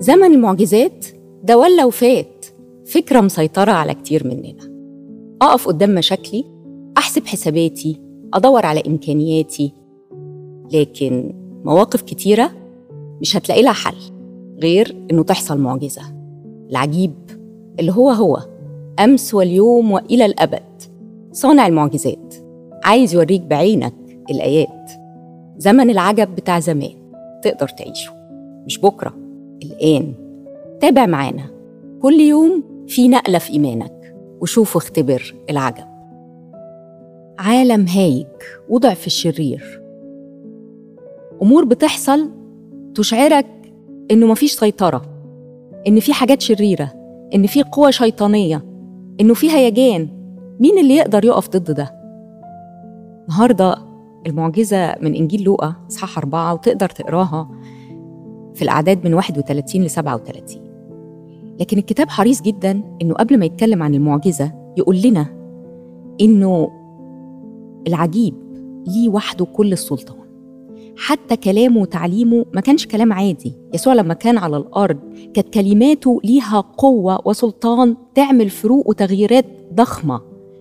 زمن المعجزات ده ولا وفات فكرة مسيطرة على كتير مننا أقف قدام مشاكلي أحسب حساباتي أدور على إمكانياتي لكن مواقف كتيرة مش هتلاقي لها حل غير إنه تحصل معجزة العجيب اللي هو هو أمس واليوم وإلى الأبد صانع المعجزات عايز يوريك بعينك الآيات زمن العجب بتاع زمان تقدر تعيشه مش بكرة الآن تابع معانا كل يوم في نقلة في إيمانك وشوف واختبر العجب عالم هايج وضعف الشرير أمور بتحصل تشعرك إنه مفيش سيطرة إن في حاجات شريرة إن في قوة شيطانية إنه في هيجان مين اللي يقدر يقف ضد ده؟ النهاردة المعجزة من إنجيل لوقا إصحاح أربعة وتقدر تقراها في الأعداد من 31 ل 37 لكن الكتاب حريص جدا إنه قبل ما يتكلم عن المعجزة يقول لنا إنه العجيب ليه وحده كل السلطان حتى كلامه وتعليمه ما كانش كلام عادي يسوع لما كان على الأرض كانت كلماته ليها قوة وسلطان تعمل فروق وتغييرات ضخمة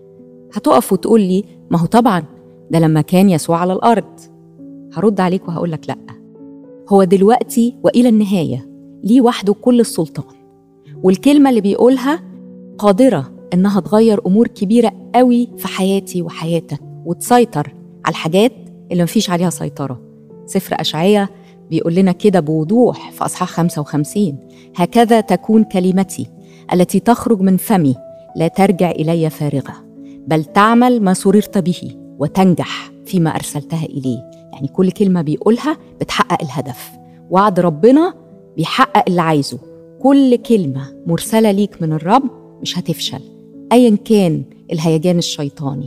هتقف وتقول لي ما هو طبعا ده لما كان يسوع على الأرض هرد عليك وهقول لك لأ هو دلوقتي وإلى النهاية ليه وحده كل السلطان والكلمة اللي بيقولها قادرة إنها تغير أمور كبيرة قوي في حياتي وحياتك وتسيطر على الحاجات اللي مفيش عليها سيطرة سفر أشعية بيقول لنا كده بوضوح في أصحاح 55 هكذا تكون كلمتي التي تخرج من فمي لا ترجع إلي فارغة بل تعمل ما سررت به وتنجح فيما أرسلتها إليه يعني كل كلمة بيقولها بتحقق الهدف وعد ربنا بيحقق اللي عايزه كل كلمة مرسلة ليك من الرب مش هتفشل أيا كان الهيجان الشيطاني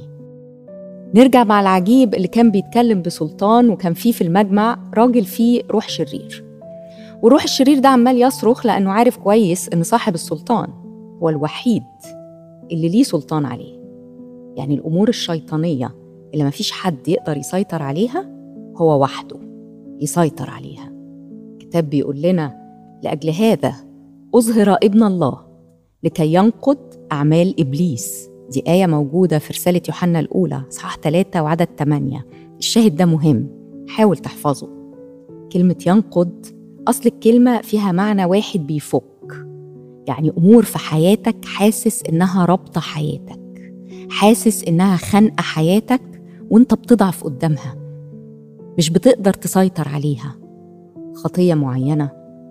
نرجع مع العجيب اللي كان بيتكلم بسلطان وكان فيه في المجمع راجل فيه روح شرير والروح الشرير ده عمال يصرخ لأنه عارف كويس إن صاحب السلطان هو الوحيد اللي ليه سلطان عليه يعني الأمور الشيطانية اللي مفيش حد يقدر يسيطر عليها هو وحده يسيطر عليها الكتاب بيقول لنا لأجل هذا أظهر ابن الله لكي ينقض أعمال إبليس دي آية موجودة في رسالة يوحنا الأولى صحاح 3 وعدد 8 الشاهد ده مهم حاول تحفظه كلمة ينقض أصل الكلمة فيها معنى واحد بيفك يعني أمور في حياتك حاسس إنها رابطة حياتك حاسس إنها خانقة حياتك وإنت بتضعف قدامها مش بتقدر تسيطر عليها خطية معينة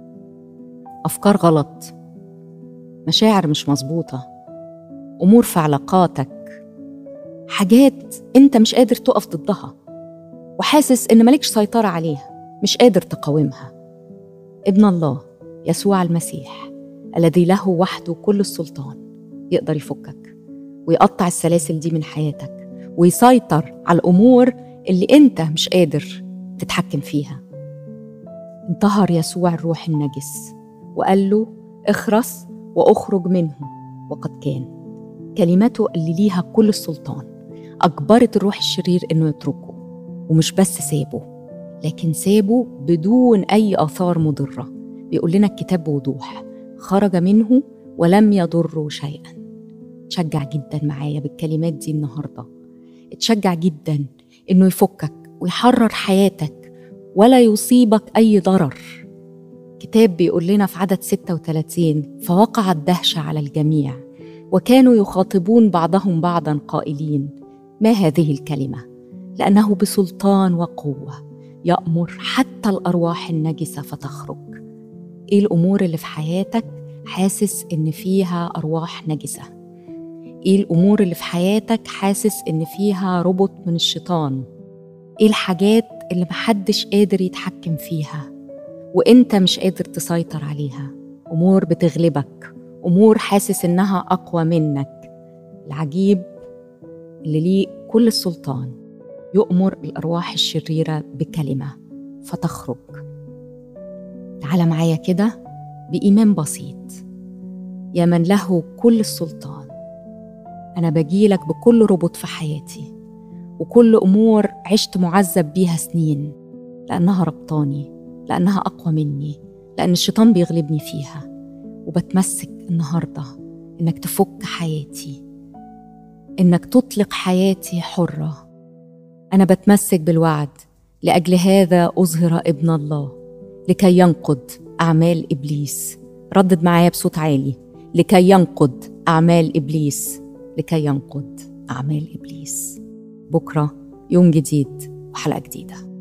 أفكار غلط مشاعر مش مظبوطة أمور في علاقاتك حاجات أنت مش قادر تقف ضدها وحاسس إن مالكش سيطرة عليها مش قادر تقاومها ابن الله يسوع المسيح الذي له وحده كل السلطان يقدر يفكك ويقطع السلاسل دي من حياتك ويسيطر على الأمور اللي أنت مش قادر تتحكم فيها انتهر يسوع الروح النجس وقال له اخرس واخرج منه وقد كان كلمته اللي ليها كل السلطان اجبرت الروح الشرير انه يتركه ومش بس سابه لكن سابه بدون اي اثار مضره بيقول لنا الكتاب بوضوح خرج منه ولم يضره شيئا تشجع جدا معايا بالكلمات دي النهارده اتشجع جدا انه يفكك ويحرر حياتك ولا يصيبك اي ضرر كتاب بيقول لنا في عدد 36 فوقعت دهشة على الجميع وكانوا يخاطبون بعضهم بعضا قائلين ما هذه الكلمة لأنه بسلطان وقوة يأمر حتى الأرواح النجسة فتخرج إيه الأمور اللي في حياتك حاسس إن فيها أرواح نجسة إيه الأمور اللي في حياتك حاسس إن فيها ربط من الشيطان إيه الحاجات اللي محدش قادر يتحكم فيها وانت مش قادر تسيطر عليها امور بتغلبك امور حاسس انها اقوى منك العجيب اللي ليه كل السلطان يؤمر الارواح الشريره بكلمه فتخرج تعال معايا كده بايمان بسيط يا من له كل السلطان انا بجيلك بكل ربط في حياتي وكل امور عشت معذب بيها سنين لانها ربطاني لأنها أقوى مني لأن الشيطان بيغلبني فيها وبتمسك النهاردة إنك تفك حياتي إنك تطلق حياتي حرة أنا بتمسك بالوعد لأجل هذا أظهر ابن الله لكي ينقض أعمال إبليس ردد معايا بصوت عالي لكي ينقض أعمال إبليس لكي ينقض أعمال إبليس بكرة يوم جديد وحلقة جديدة